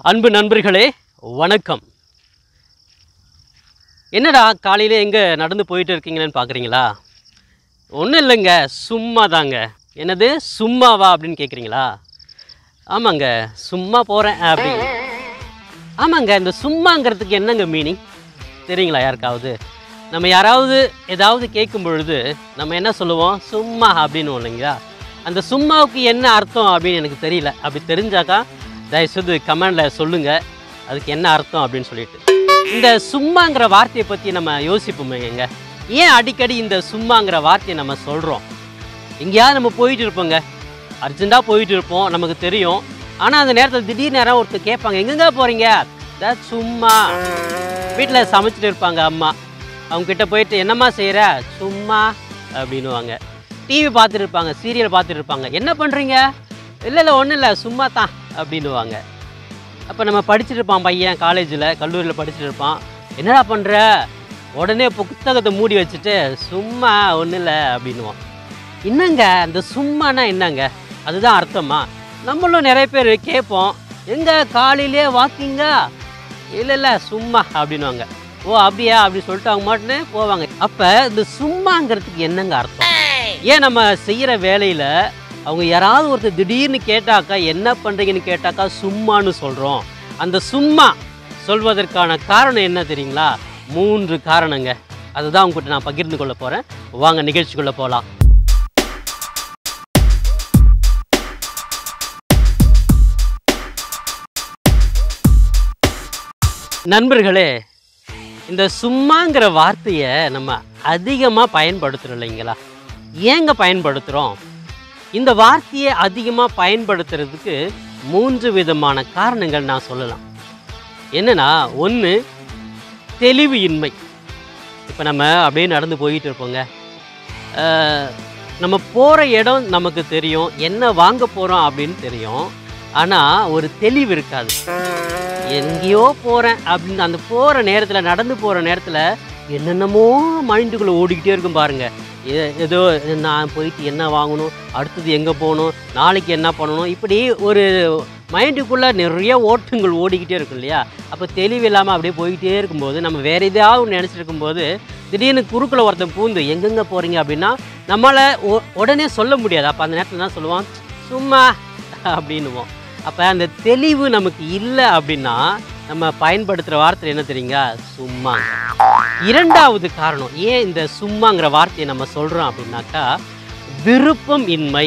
அன்பு நண்பர்களே வணக்கம் என்னடா காலையில எங்கே நடந்து போயிட்டு இருக்கீங்களேன்னு பார்க்குறீங்களா ஒன்றும் இல்லைங்க சும்மா தாங்க என்னது சும்மாவா அப்படின்னு கேட்குறீங்களா ஆமாங்க சும்மா போகிறேன் அப்படின்னு ஆமாங்க இந்த சும்மாங்கிறதுக்கு என்னங்க மீனிங் தெரியுங்களா யாருக்காவது நம்ம யாராவது ஏதாவது கேட்கும் பொழுது நம்ம என்ன சொல்லுவோம் சும்மா அப்படின்னு இல்லைங்களா அந்த சும்மாவுக்கு என்ன அர்த்தம் அப்படின்னு எனக்கு தெரியல அப்படி தெரிஞ்சாக்கா தயவுசெய்து கமெண்டில் சொல்லுங்கள் அதுக்கு என்ன அர்த்தம் அப்படின்னு சொல்லிட்டு இந்த சும்மாங்கிற வார்த்தையை பற்றி நம்ம யோசிப்போமேங்க ஏன் அடிக்கடி இந்த சும்மாங்கிற வார்த்தையை நம்ம சொல்கிறோம் எங்கேயாவது நம்ம போயிட்டு இருப்போங்க அர்ஜென்ட்டாக போயிட்டு இருப்போம் நமக்கு தெரியும் ஆனால் அந்த நேரத்தில் திடீர் நேரம் ஒருத்தர் கேட்பாங்க எங்கெங்க போகிறீங்க "தா சும்மா வீட்டில் சமைச்சிட்டு இருப்பாங்க அம்மா அவங்க கிட்ட போயிட்டு என்னம்மா செய்கிற சும்மா அப்படின்னுவாங்க டிவி பார்த்துட்டு இருப்பாங்க சீரியல் பார்த்துட்டு இருப்பாங்க என்ன பண்ணுறீங்க இல்லை இல்லை ஒன்றும் இல்லை சும்மா தான் அப்படின்னுவாங்க அப்போ நம்ம படிச்சுட்டு இருப்பான் பையன் காலேஜில் கல்லூரியில் படிச்சுட்டு இருப்பான் என்னடா பண்ணுற உடனே புத்தகத்தை மூடி வச்சுட்டு சும்மா ஒன்றும் இல்லை அப்படின்னுவான் என்னங்க அந்த சும்மானா என்னங்க அதுதான் அர்த்தமா நம்மளும் நிறைய பேர் கேட்போம் எங்க காலையிலே வாக்கிங்கா இல்லை இல்லை சும்மா அப்படின்னுவாங்க ஓ அப்படியா அப்படி சொல்லிட்டு அவங்க மாட்டுன்னு போவாங்க அப்போ இந்த சும்மாங்கிறதுக்கு என்னங்க அர்த்தம் ஏன் நம்ம செய்கிற வேலையில் அவங்க யாராவது ஒருத்தர் திடீர்னு கேட்டாக்கா என்ன பண்ணுறீங்கன்னு கேட்டாக்கா சும்மான்னு சொல்கிறோம் அந்த சும்மா சொல்வதற்கான காரணம் என்ன தெரியுங்களா மூன்று காரணங்க அதுதான் உங்ககிட்ட நான் பகிர்ந்து கொள்ள போகிறேன் வாங்க நிகழ்ச்சிக்குள்ளே போகலாம் நண்பர்களே இந்த சும்மாங்கிற வார்த்தையை நம்ம அதிகமாக பயன்படுத்துகிறோம் இல்லைங்களா ஏங்க பயன்படுத்துகிறோம் இந்த வார்த்தையை அதிகமாக பயன்படுத்துறதுக்கு மூன்று விதமான காரணங்கள் நான் சொல்லலாம் என்னன்னா ஒன்று தெளிவு இன்மை இப்போ நம்ம அப்படியே நடந்து போயிட்டு இருப்போங்க அஹ், நம்ம போகிற இடம் நமக்கு தெரியும் என்ன வாங்க போகிறோம் அப்படின்னு தெரியும் ஆனால் ஒரு தெளிவு இருக்காது எங்கேயோ போகிறேன் அப்படின்னு அந்த போகிற நேரத்தில் நடந்து போகிற நேரத்தில் என்னென்னமோ மைண்டுக்குள்ளே ஓடிக்கிட்டே இருக்கும் பாருங்க ஏ- ஏதோ நான் போயிட்டு என்ன வாங்கணும் அடுத்தது எங்கே போகணும் நாளைக்கு என்ன பண்ணணும் இப்படி ஒரு மைண்டுக்குள்ளே நிறைய ஓட்டங்கள் ஓடிக்கிட்டே இருக்கும் இல்லையா அப்போ தெளிவு இல்லாமல் அப்படியே போய்கிட்டே இருக்கும்போது நம்ம வேறு எதாவது ஒன்று நினச்சிட்டு இருக்கும்போது திடீர்னு குறுக்கில் ஒருத்தன் பூந்து எங்கெங்கே போகிறீங்க அப்படின்னா நம்மளால் உ- உடனே சொல்ல முடியாது அப்போ அந்த நேரத்தில் தான் சொல்லுவான் சும்மா அப்படின்னுவோம் அப்போ அந்த தெளிவு நமக்கு இல்லை அப்படின்னா நம்ம பயன்படுத்துகிற வார்த்தை என்ன தெரியுங்க சும்மா இரண்டாவது காரணம் ஏன் இந்த சும்மாங்கிற வார்த்தையை நம்ம சொல்கிறோம் அப்படின்னாக்கா விருப்பம் இன்மை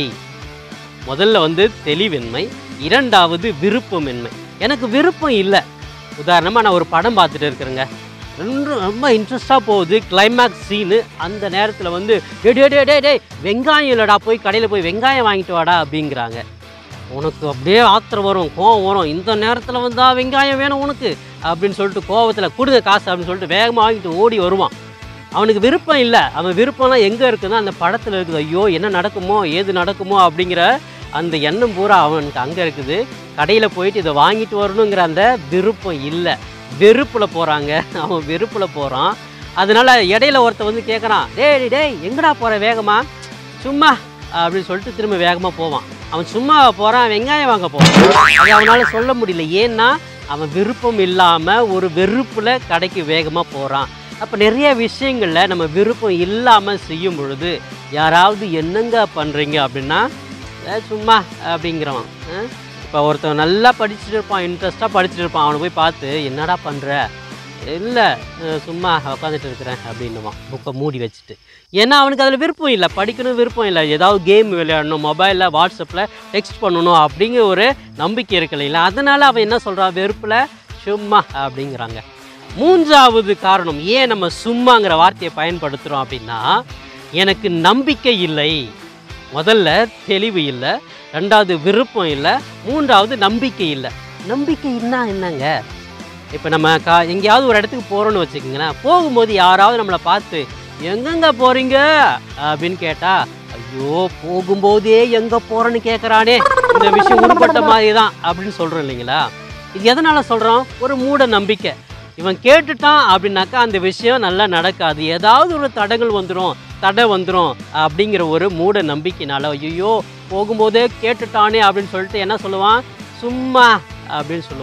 முதல்ல வந்து தெளிவின்மை இரண்டாவது விருப்பமின்மை எனக்கு விருப்பம் இல்லை உதாரணமாக நான் ஒரு படம் பார்த்துட்டு இருக்கிறேங்க ரொம்ப ரொம்ப இன்ட்ரெஸ்டாக போகுது கிளைமேக்ஸ் சீனு அந்த நேரத்தில் வந்து டே டே டே டே டேய் வெங்காயம் இல்லைடா போய் கடையில் போய் வெங்காயம் வாங்கிட்டு வாடா அப்படிங்கிறாங்க உனக்கு அப்படியே ஆத்திரம் வரும் கோவம் வரும் இந்த நேரத்தில் வந்தா வெங்காயம் வேணும் உனக்கு அப்படின்னு சொல்லிட்டு கோவத்தில் கொடுங்க காசு அப்படின்னு சொல்லிட்டு வேகமாக வாங்கிட்டு ஓடி வருவான் அவனுக்கு விருப்பம் இல்லை அவன் விருப்பம்லாம் எங்கே இருக்குன்னா அந்த படத்தில் இருக்குது ஐயோ என்ன நடக்குமோ ஏது நடக்குமோ அப்படிங்கிற அந்த எண்ணம் பூரா அவனுக்கு அங்கே இருக்குது கடையில் போயிட்டு இதை வாங்கிட்டு வரணுங்கிற அந்த விருப்பம் இல்லை வெறுப்பில் போகிறாங்க அவன் வெறுப்பில் போகிறான் அதனால இடையில ஒருத்தன் வந்து கேட்குறான் டேய் டேய் எங்கடா போகிற வேகமா சும்மா அப்படின்னு சொல்லிட்டு திரும்ப வேகமாக போவான் அவன் சும்மா போகிறான் வெங்காயம் வாங்க போகிறான் அது அவனால் சொல்ல முடியல ஏன்னா அவன் விருப்பம் இல்லாமல் ஒரு வெறுப்பில் கடைக்கு வேகமாக போகிறான் அப்போ நிறைய விஷயங்களில் நம்ம விருப்பம் இல்லாமல் செய்யும் பொழுது யாராவது என்னங்க பண்ணுறீங்க அப்படின்னா "ஏ, சும்மா அப்படிங்கிறவன் இப்போ ஒருத்தன் நல்லா படிச்சுட்டு இருப்பான் இன்ட்ரெஸ்ட்டாக படிச்சுட்டு இருப்பான் அவனை போய் பார்த்து என்னடா பண்ணுற இல்லை சும்மா உட்காந்துட்டு இருக்கிறேன் அப்படின்னுவான் புக்கை மூடி வச்சுட்டு ஏன்னா அவனுக்கு அதில் விருப்பம் இல்லை படிக்கணும் விருப்பம் இல்லை ஏதாவது கேம் விளையாடணும் மொபைலில் வாட்ஸ்அப்பில் டெக்ஸ்ட் பண்ணணும் அப்படிங்கிற ஒரு நம்பிக்கை இருக்கு இல்லைங்களா அதனால் அவன் என்ன சொல்கிறான் வெறுப்பில் சும்மா அப்படிங்கிறாங்க மூன்றாவது காரணம் ஏன் நம்ம சும்மாங்கிற வார்த்தையை பயன்படுத்துகிறோம் அப்படின்னா எனக்கு நம்பிக்கை இல்லை முதல்ல தெளிவு இல்லை ரெண்டாவது விருப்பம் இல்லை மூன்றாவது நம்பிக்கை இல்லை நம்பிக்கைன்னா என்னங்க இப்போ நம்ம கா எங்கேயாவது ஒரு இடத்துக்கு போகிறோன்னு வச்சுக்கோங்களேன் போகும்போது யாராவது நம்மளை பார்த்து எங்கெங்க போகிறீங்க அப்படின்னு கேட்டால் ஐயோ போகும்போதே எங்கே போகிறேன்னு கேட்குறானே இந்த விஷயம் உருப்பட்ட மாதிரி தான் அப்படின்னு சொல்கிறோம் இல்லைங்களா இது எதனால் சொல்கிறோம் ஒரு மூட நம்பிக்கை இவன் கேட்டுட்டான் அப்படின்னாக்கா அந்த விஷயம் நல்லா நடக்காது ஏதாவது ஒரு தடங்கள் வந்துடும் தடை வந்துடும் அப்படிங்கிற ஒரு மூட நம்பிக்கைனால ஐயோ போகும்போதே கேட்டுட்டானே அப்படின்னு சொல்லிட்டு என்ன சொல்லுவான் சும்மா அப்படின்னு சொல்லுவோம்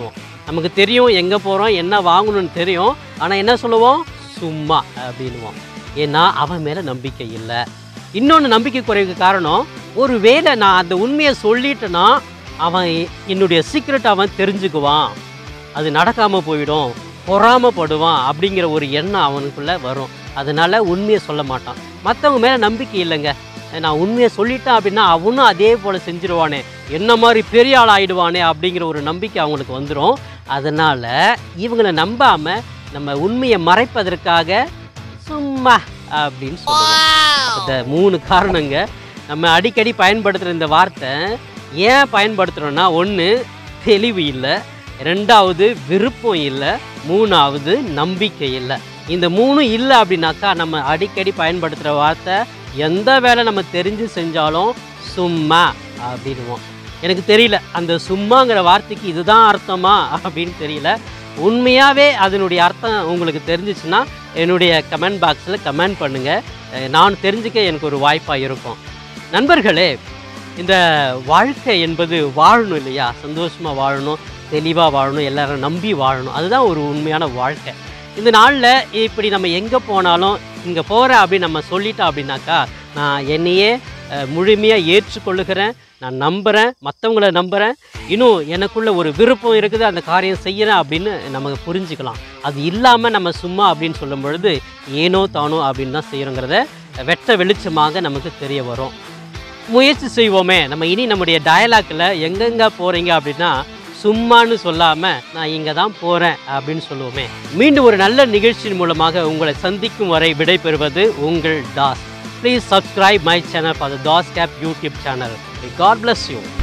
நமக்கு தெரியும் எங்கே போகிறோம் என்ன வாங்கணும்னு தெரியும் ஆனால் என்ன சொல்லுவோம் சும்மா அப்படின்னுவோம் ஏன்னா அவன் மேலே நம்பிக்கை இல்லை இன்னொன்று நம்பிக்கை குறைவுக்கு காரணம் ஒரு வேளை நான் அந்த உண்மையை சொல்லிட்டேன்னா அவன் என்னுடைய சீக்ரெட் அவன் தெரிஞ்சுக்குவான் அது நடக்காமல் போயிடும் பொறாமப்படுவான் அப்படிங்கிற ஒரு எண்ணம் அவனுக்குள்ளே வரும் அதனால உண்மையை சொல்ல மாட்டான் மற்றவங்க மேலே நம்பிக்கை இல்லைங்க நான் உண்மையை சொல்லிட்டேன் அப்படின்னா அவனும் அதே போல் செஞ்சிருவானே என்ன மாதிரி பெரிய ஆள் ஆயிடுவானே அப்படிங்கிற ஒரு நம்பிக்கை அவங்களுக்கு வந்துடும் அதனால் இவங்களை நம்பாமல் நம்ம உண்மையை மறைப்பதற்காக சும்மா அப்படின்னு சொல்லுவோம் இந்த மூணு காரணங்க நம்ம அடிக்கடி பயன்படுத்துகிற இந்த வார்த்தை ஏன் பயன்படுத்துகிறோன்னா ஒன்று தெளிவு இல்லை ரெண்டாவது விருப்பம் இல்லை மூணாவது நம்பிக்கை இல்லை இந்த மூணும் இல்லை அப்படின்னாக்கா நம்ம அடிக்கடி பயன்படுத்துகிற வார்த்தை எந்த வேலை நம்ம தெரிஞ்சு செஞ்சாலும் சும்மா அப்படின்னுவோம் எனக்கு தெரியல அந்த சும்மாங்கிற வார்த்தைக்கு இதுதான் அர்த்தமா அப்படின்னு தெரியல உண்மையாகவே அதனுடைய அர்த்தம் உங்களுக்கு தெரிஞ்சிச்சுன்னா என்னுடைய கமெண்ட் பாக்ஸில் கமெண்ட் பண்ணுங்கள் நான் தெரிஞ்சுக்க எனக்கு ஒரு வாய்ப்பாக இருக்கும் நண்பர்களே இந்த வாழ்க்கை என்பது வாழணும் இல்லையா சந்தோஷமாக வாழணும் தெளிவாக வாழணும் எல்லாரும் நம்பி வாழணும் அதுதான் ஒரு உண்மையான வாழ்க்கை இந்த நாளில் இப்படி நம்ம எங்கே போனாலும் இங்கே போகிறேன் அப்படின்னு நம்ம சொல்லிட்டோம் அப்படின்னாக்கா நான் என்னையே முழுமையாக ஏற்றுக்கொள்ளுகிறேன் நான் நம்புகிறேன் மற்றவங்கள நம்புகிறேன் இன்னும் எனக்குள்ள ஒரு விருப்பம் இருக்குது அந்த காரியம் செய்கிறேன் அப்படின்னு நமக்கு புரிஞ்சுக்கலாம் அது இல்லாமல் நம்ம சும்மா அப்படின்னு சொல்லும் பொழுது ஏனோ தானோ அப்படின்னு தான் செய்கிறோங்கிறத வெட்ட வெளிச்சமாக நமக்கு தெரிய வரும் முயற்சி செய்வோமே நம்ம இனி நம்முடைய டயலாக்கில் எங்கெங்கே போகிறீங்க அப்படின்னா சும்மான்னு சொல்லாமல் நான் இங்கே தான் போகிறேன் அப்படின்னு சொல்லுவோமே மீண்டும் ஒரு நல்ல நிகழ்ச்சியின் மூலமாக உங்களை சந்திக்கும் வரை விடைபெறுவது உங்கள் Das please subscribe my channel for the Das cap YouTube channel God bless you